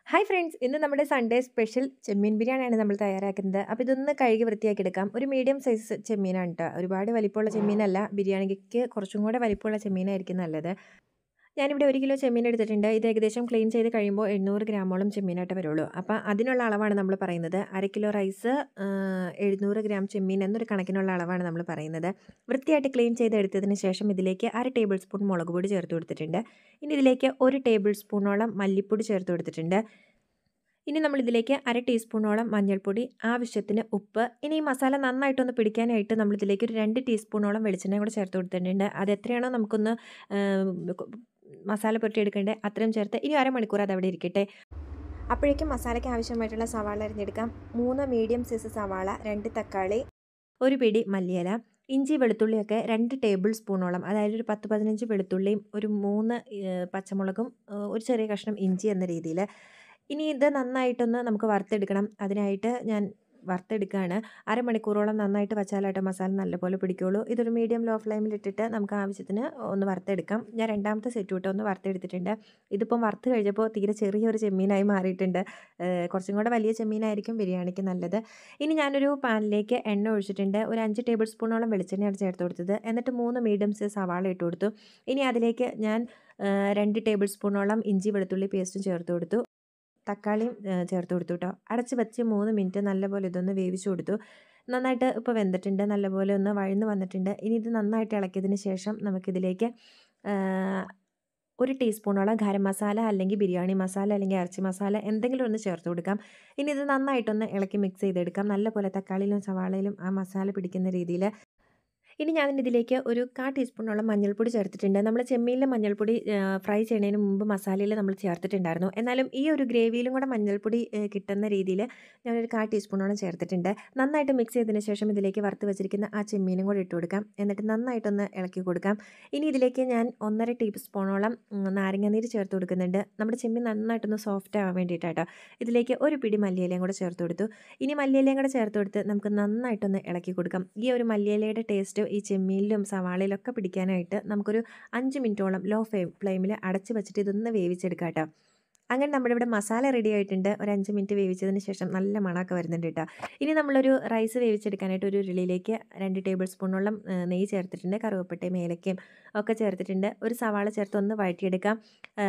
hi friends ഇന്ന് നമ്മുടെ Sunday special ചെമ്മീൻ ബിരിയാണിയാണ് നമ്മൾ തയ്യാറാക്കുന്നത് അപ്പോൾ ഇതൊന്ന് കഴുകി വൃത്തിയാക്കി എടുക്കാം ഒരു മീഡിയം സൈസ് ചെമ്മീനാണ് കേട്ടോ ഒരുപാട് വലിപ്പമുള്ള ചെമ്മീനല്ല ബിരിയാണിക്ക് കുറച്ചും കൂടെ വലിപ്പമുള്ള ചെമ്മീനായിരിക്കും നല്ലത് ഞാനിവിടെ ഒരു കിലോ ചെമ്മീൻ എടുത്തിട്ടുണ്ട് ഇത് ഏകദേശം ക്ലീൻ ചെയ്ത് കഴിയുമ്പോൾ എണ്ണൂറ് ഗ്രാമോളം ചെമ്മീനായിട്ട് വരുള്ളൂ അപ്പോൾ അതിനുള്ള അളവാണ് നമ്മൾ പറയുന്നത് അര കിലോ റൈസ് എഴുന്നൂറ് ഗ്രാം ചെമ്മീൻ എന്നൊരു കണക്കിനുള്ള അളവാണ് നമ്മൾ പറയുന്നത് വൃത്തിയായിട്ട് ക്ലീൻ ചെയ്തെടുത്തതിന് ശേഷം ഇതിലേക്ക് അര ടേബിൾ സ്പൂൺ മുളക് പൊടി ചേർത്ത് കൊടുത്തിട്ടുണ്ട് ഇനി ഇതിലേക്ക് ഒരു ടേബിൾ സ്പൂണോളം മല്ലിപ്പൊടി ചേർത്ത് കൊടുത്തിട്ടുണ്ട് ഇനി നമ്മൾ ഇതിലേക്ക് അര ടീസ്പൂണോളം മഞ്ഞൾപ്പൊടി ആവശ്യത്തിന് ഉപ്പ് ഇനി ഈ മസാല നന്നായിട്ടൊന്ന് പിടിക്കാനായിട്ട് നമ്മൾ ഇതിലേക്ക് ഒരു രണ്ട് ടീസ്പൂണോളം വെളിച്ചെണ്ണ കൂടെ ചേർത്ത് കൊടുത്തിട്ടുണ്ട് അത് എത്രയാണോ നമുക്കൊന്ന് മസാല പുരട്ടിയെടുക്കേണ്ടത് അത്രയും ചേർത്ത് ഇനി അരമണിക്കൂർ അത് അവിടെ ഇരിക്കട്ടെ അപ്പോഴേക്കും മസാലയ്ക്ക് ആവശ്യമായിട്ടുള്ള സവാള അരിഞ്ഞെടുക്കാം മൂന്ന് മീഡിയം സൈസ് സവാള രണ്ട് തക്കാളി ഒരു പിടി മല്ലിയില ഇഞ്ചി വെളുത്തുള്ളിയൊക്കെ രണ്ട് ടേബിൾ സ്പൂണോളം അതായത് ഒരു പത്ത് പതിനഞ്ച് വെളുത്തുള്ളിയും ഒരു മൂന്ന് പച്ചമുളകും ഒരു ചെറിയ കഷ്ണം ഇഞ്ചി എന്ന രീതിയിൽ ഇനി ഇത് നന്നായിട്ടൊന്ന് നമുക്ക് വറുത്തെടുക്കണം അതിനായിട്ട് ഞാൻ വറുത്തെടുക്കുകയാണ് അരമണിക്കൂറോളം നന്നായിട്ട് വച്ചാലായിട്ട് മസാല നല്ലപോലെ പിടിക്കുകയുള്ളൂ ഇതൊരു മീഡിയം ലോ ഫ്ലെയിമിൽ ഇട്ടിട്ട് നമുക്ക് ആവശ്യത്തിന് ഒന്ന് വറുത്തെടുക്കാം ഞാൻ രണ്ടാമത്തെ സെറ്റ് വിട്ട് ഒന്ന് വറുത്തെടുത്തിട്ടുണ്ട് ഇതിപ്പം വറുത്ത് കഴിഞ്ഞപ്പോൾ തീരെ ചെറിയൊരു ചെമ്മീനായി മാറിയിട്ടുണ്ട് കുറച്ചും കൂടെ വലിയ ചെമ്മീനായിരിക്കും ബിരിയാണിക്ക് നല്ലത് ഇനി ഞാനൊരു പാനിലേക്ക് എണ്ണ ഒഴിച്ചിട്ടുണ്ട് ഒരു അഞ്ച് ടേബിൾ സ്പൂണോളം വെളിച്ചെണ്ണയാണ് ചേർത്ത് കൊടുത്തത് എന്നിട്ട് മൂന്ന് മീഡിയം സൈസ് സവാള ഇട്ട് കൊടുത്തു ഇനി അതിലേക്ക് ഞാൻ രണ്ട് ടേബിൾ സ്പൂണോളം ഇഞ്ചി വെളുത്തുള്ളി പേസ്റ്റും ചേർത്ത് കൊടുത്തു തക്കാളിയും ചേർത്ത് കൊടുത്തു കേട്ടോ അടച്ച് വെച്ച് മൂന്ന് മിനിറ്റ് നല്ലപോലെ ഇതൊന്ന് വേവിച്ചു കൊടുത്തു നന്നായിട്ട് ഇപ്പോൾ വെന്തിട്ടുണ്ട് നല്ലപോലെ ഒന്ന് വഴന്ന് വന്നിട്ടുണ്ട് ഇനി ഇത് നന്നായിട്ട് ഇളക്കിയതിന് ശേഷം നമുക്കിതിലേക്ക് ഒരു ടീസ്പൂണോളം ഗരം മസാല അല്ലെങ്കിൽ ബിരിയാണി മസാല അല്ലെങ്കിൽ ഇറച്ചി മസാല എന്തെങ്കിലും ഒന്ന് ചേർത്ത് കൊടുക്കാം ഇനി ഇത് നന്നായിട്ടൊന്ന് ഇളക്കി മിക്സ് ചെയ്തെടുക്കാം നല്ലപോലെ തക്കാളിയിലും സവാളയിലും ആ മസാല പിടിക്കുന്ന രീതിയിൽ ഇനി ഞാൻ ഇതിലേക്ക് ഒരു കാ ടീസ്പൂണോളം മഞ്ഞൾപ്പൊടി ചേർത്തിട്ടുണ്ട് നമ്മൾ ചെമ്മീനിലെ മഞ്ഞൾപ്പൊടി ഫ്രൈ ചെയ്യുന്നതിന് മുമ്പ് മസാലയിൽ നമ്മൾ ചേർത്തിട്ടുണ്ടായിരുന്നു എന്നാലും ഈ ഒരു ഗ്രേവിയിലും കൂടെ മഞ്ഞൾപ്പൊടി കിട്ടുന്ന രീതിയിൽ ഞാനൊരു കാ ടീസ്പൂണോളം ചേർത്തിട്ടുണ്ട് നന്നായിട്ട് മിക്സ് ചെയ്തതിന് ശേഷം ഇതിലേക്ക് വറുത്ത് വെച്ചിരിക്കുന്ന ആ ചെമ്മീനും കൂടെ ഇട്ട് കൊടുക്കാം എന്നിട്ട് നന്നായിട്ടൊന്ന് ഇളക്കി കൊടുക്കാം ഇനി ഇതിലേക്ക് ഞാൻ ഒന്നര ടീസ്പൂണോളം നാരങ്ങാനീര് ചേർത്ത് കൊടുക്കുന്നുണ്ട് നമ്മുടെ ചെമ്മീൻ നന്നായിട്ടൊന്ന് സോഫ്റ്റ് ആവാൻ വേണ്ടിയിട്ടാട്ടോ ഇതിലേക്ക് ഒരു പിടി മല്ലിയിലയും കൂടെ ചേർത്ത് കൊടുത്തു ഇനി മല്ലിയിലയും കൂടെ ചേർത്ത് കൊടുത്ത് നമുക്ക് നന്നായിട്ടൊന്ന് ഇളക്കി കൊടുക്കാം ഈ ഒരു മല്ലിയിലയുടെ ടേസ്റ്റ് ഈ ചെമ്മീനിലും സവാളയിലൊക്കെ പിടിക്കാനായിട്ട് നമുക്കൊരു അഞ്ച് മിനിറ്റോളം ലോ ഫ്ലെയിം ഫ്ലെയിമിൽ അടച്ച് വെച്ചിട്ട് ഇതൊന്ന് വേവിച്ചെടുക്കാം കേട്ടോ അങ്ങനെ നമ്മുടെ ഇവിടെ മസാല റെഡി ആയിട്ടുണ്ട് ഒരു അഞ്ച് മിനിറ്റ് വേവിച്ചതിന് ശേഷം നല്ല മണമൊക്കെ വരുന്നുണ്ട് കേട്ടോ ഇനി നമ്മളൊരു റൈസ് വേവിച്ചെടുക്കാനായിട്ട് ഒരു ഉരുളിയിലേക്ക് രണ്ട് ടേബിൾ സ്പൂണോളം നെയ്യ് ചേർത്തിട്ടുണ്ട് കറുവപ്പട്ടയും ഏലക്കയും ഒക്കെ ചേർത്തിട്ടുണ്ട് ഒരു സവാള ചേർത്ത് ഒന്ന് വഴറ്റിയെടുക്കാം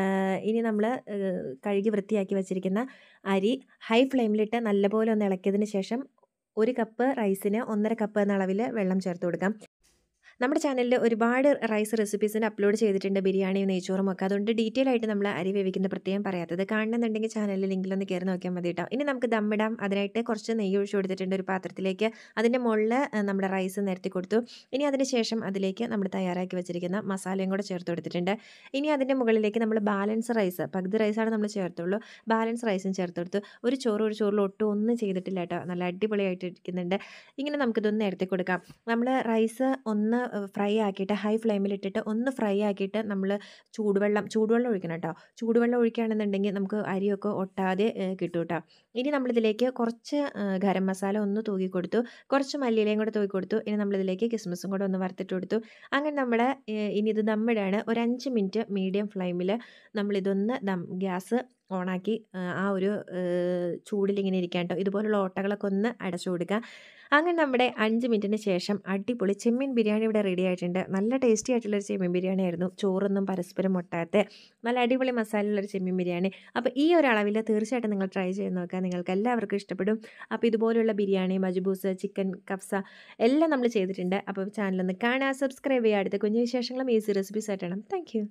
ഇനി നമ്മൾ കഴുകി വൃത്തിയാക്കി വെച്ചിരിക്കുന്ന അരി ഹൈ ഫ്ലെയിമിലിട്ട് നല്ലപോലെ ഒന്ന് ഇളക്കിയതിന് ശേഷം ഒരു കപ്പ് റൈസിന് ഒന്നര കപ്പ് എന്ന അളവിൽ വെള്ളം ചേർത്ത് കൊടുക്കാം നമ്മുടെ ചാനലിൽ ഒരുപാട് റൈസ് റെസിപ്പീസിന് അപ്ലോഡ് ചെയ്തിട്ടുണ്ട് ബിരിയാണിയും നെയ്ച്ചോറും ഒക്കെ അതുകൊണ്ട് ഡീറ്റെയിൽ ആയിട്ട് നമ്മൾ അരി വേവിക്കുന്ന പ്രത്യേകം പറയാത്തത് കാണുന്നുണ്ടെങ്കിൽ ചാനലിൽ ലിങ്കിലൊന്ന് കയറി നോക്കിയാൽ മതി കേട്ടോ ഇനി നമുക്ക് ദമ്മിടാം അതിനായിട്ട് കുറച്ച് നെയ്യ് ഒഴിച്ചു കൊടുത്തിട്ടുണ്ട് ഒരു പാത്രത്തിലേക്ക് അതിൻ്റെ മുകളിൽ നമ്മുടെ റൈസ് നിരത്തി കൊടുത്തു ഇനി അതിന് ശേഷം അതിലേക്ക് നമ്മൾ തയ്യാറാക്കി വെച്ചിരിക്കുന്ന മസാലയും കൂടെ ചേർത്ത് കൊടുത്തിട്ടുണ്ട് ഇനി അതിൻ്റെ മുകളിലേക്ക് നമ്മൾ ബാലൻസ് റൈസ് പകുതി റൈസാണ് നമ്മൾ ചേർത്തുള്ളൂ ബാലൻസ് റൈസും ചേർത്ത് കൊടുത്തു ഒരു ചോറ് ഒരു ചോറിൽ ഒട്ടും ഒന്നും ചെയ്തിട്ടില്ല കേട്ടോ നല്ല അടിപൊളിയായിട്ട് ഇരിക്കുന്നുണ്ട് ഇങ്ങനെ നമുക്കിതൊന്ന് നിരത്തി കൊടുക്കാം നമ്മൾ റൈസ് ഒന്ന് ഫ്രൈ ആക്കിയിട്ട് ഹൈ ഫ്ലെയിമിലിട്ടിട്ട് ഒന്ന് ഫ്രൈ ആക്കിയിട്ട് നമ്മൾ ചൂടുവെള്ളം ചൂടുവെള്ളം ഒഴിക്കണം കേട്ടോ ചൂടുവെള്ളം ഒഴിക്കുകയാണെന്നുണ്ടെങ്കിൽ നമുക്ക് അരിയൊക്കെ ഒട്ടാതെ കിട്ടും കേട്ടോ ഇനി നമ്മളിതിലേക്ക് കുറച്ച് ഗരം മസാല ഒന്ന് തൂക്കി കൊടുത്തു കുറച്ച് മല്ലിയിലയും കൂടെ തൂക്കി കൊടുത്തു ഇനി നമ്മളിതിലേക്ക് കിസ്മസും കൂടെ ഒന്ന് വറുത്തിട്ട് കൊടുത്തു അങ്ങനെ നമ്മുടെ ഇനി ഇത് ദമ്മിടാണ് ഒരു അഞ്ച് മിനിറ്റ് മീഡിയം ഫ്ലെയിമിൽ നമ്മളിതൊന്ന് ദം ഗ്യാസ് ഓണാക്കി ആ ഒരു ചൂടിലിങ്ങനെ ഇരിക്കാൻ കേട്ടോ ഇതുപോലുള്ള ഓട്ടകളൊക്കെ ഒന്ന് അടച്ചു കൊടുക്കുക അങ്ങനെ നമ്മുടെ അഞ്ച് മിനിറ്റിന് ശേഷം അടിപൊളി ചെമ്മീൻ ബിരിയാണി ഇവിടെ റെഡി ആയിട്ടുണ്ട് നല്ല ടേസ്റ്റി ആയിട്ടുള്ളൊരു ചെമ്മീൻ ബിരിയാണി ആയിരുന്നു ചോറൊന്നും പരസ്പരം ഒട്ടാത്ത നല്ല അടിപൊളി മസാലയുള്ളൊരു ചെമ്മീൻ ബിരിയാണി അപ്പോൾ ഈ ഒരു അളവിൽ തീർച്ചയായിട്ടും നിങ്ങൾ ട്രൈ ചെയ്ത് നോക്കുക നിങ്ങൾക്ക് എല്ലാവർക്കും ഇഷ്ടപ്പെടും അപ്പോൾ ഇതുപോലുള്ള ബിരിയാണി മജ്ബൂസ് ചിക്കൻ കഫ്സ എല്ലാം നമ്മൾ ചെയ്തിട്ടുണ്ട് അപ്പോൾ ചാനലൊന്ന് കാണുക സബ്സ്ക്രൈബ് ചെയ്യുക അടുത്ത കുഞ്ഞു വിശേഷങ്ങളും ഈസി റെസിപ്പീസ് ആയിട്ടാണ് താങ്ക്